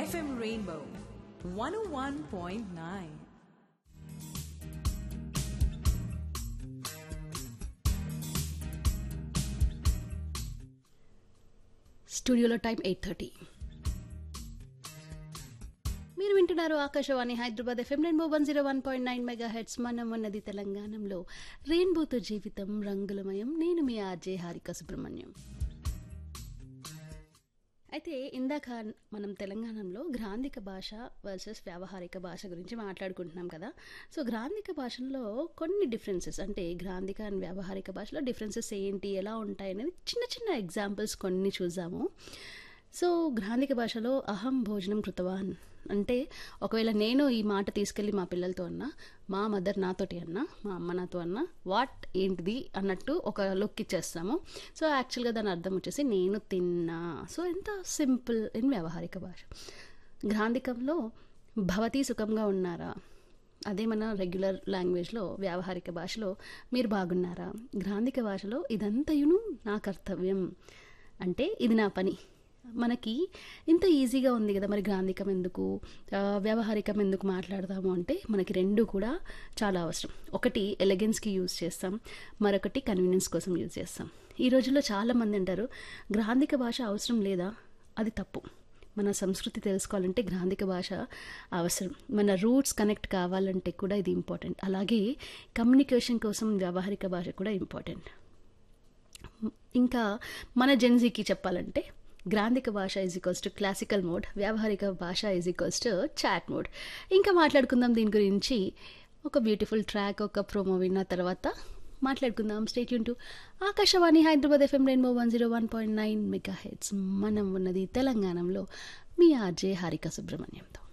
FM Rainbow 101.9. స్టూడియోలో time eight thirty మీరు వింటున్నారు Akashvani Hyderabad FM rainbow one zero one point nine mega hits మనం ఉన్నది తెలంగాణలో రెయిన్బోతో జీవితం రంగులమయం నేను మీ ఆర్జే హారిక సుబ్రహ్మణ్యం అయితే ఇందాక మనం తెలంగాణలో గ్రాంధిక భాష వర్సెస్ వ్యావహారిక భాష గురించి మాట్లాడుకుంటున్నాం కదా సో గ్రాంధిక భాషలో కొన్ని డిఫరెన్సెస్ అంటే గ్రాంధిక అండ్ వ్యావహారిక భాషలో డిఫరెన్సెస్ ఏంటి ఎలా ఉంటాయి అనేది చిన్న చిన్న ఎగ్జాంపుల్స్ కొన్ని చూద్దాము సో గ్రాంధిక భాషలో అహం భోజనం కృతవాన్ అంటే ఒకవేళ నేను ఈ మాట తీసుకెళ్ళి మా పిల్లలతో అన్నా మా మదర్ నాతోటి అన్నా మా అమ్మ నాతో అన్నా వాట్ ఏంటిది అన్నట్టు ఒక లుక్ ఇచ్చేస్తాము సో యాక్చువల్గా దాని అర్థం వచ్చేసి నేను తిన్నా సో ఎంత సింపుల్ ఇన్ వ్యవహారిక భాష గ్రాంధికంలో భవతి సుఖంగా ఉన్నారా అదే మన రెగ్యులర్ లాంగ్వేజ్లో వ్యావహారిక భాషలో మీరు బాగున్నారా గ్రాంధిక భాషలో ఇదంతయును నా కర్తవ్యం అంటే ఇది నా పని మనకి ఇంత ఈజీగా ఉంది కదా మరి గ్రాంధికం ఎందుకు ఆ, వ్యవహారికం ఎందుకు మాట్లాడతాము అంటే మనకి రెండు కూడా చాలా అవసరం ఒకటి ఎలగెన్స్కి యూజ్ చేస్తాం మరొకటి కన్వీనియన్స్ కోసం యూజ్ చేస్తాం ఈ రోజుల్లో చాలామంది అంటారు గ్రాంధిక భాష అవసరం లేదా అది తప్పు మన సంస్కృతి తెలుసుకోవాలంటే గ్రాంధిక భాష అవసరం మన రూట్స్ కనెక్ట్ కావాలంటే కూడా ఇది ఇంపార్టెంట్ అలాగే కమ్యూనికేషన్ కోసం వ్యవహారిక భాష కూడా ఇంపార్టెంట్ ఇంకా మన జెన్జీకి చెప్పాలంటే గ్రాంధిక భాష is equals to classical mode వ్యావహారిక భాష is equals to chat mode ఇంకా మాట్లాడుకుందాం దీని గురించి ఒక బ్యూటిఫుల్ ట్రాక్ ఒక ప్రోమో విన్న తర్వాత మాట్లాడుకుందాం స్టేట్ యూన్ to Akashvani Hyderabad FM rainbow one zero one point nine mega hits మనం ఉన్నది తెలంగాణలో మీ ఆర్జే హారిక సుబ్రహ్మణ్యంతో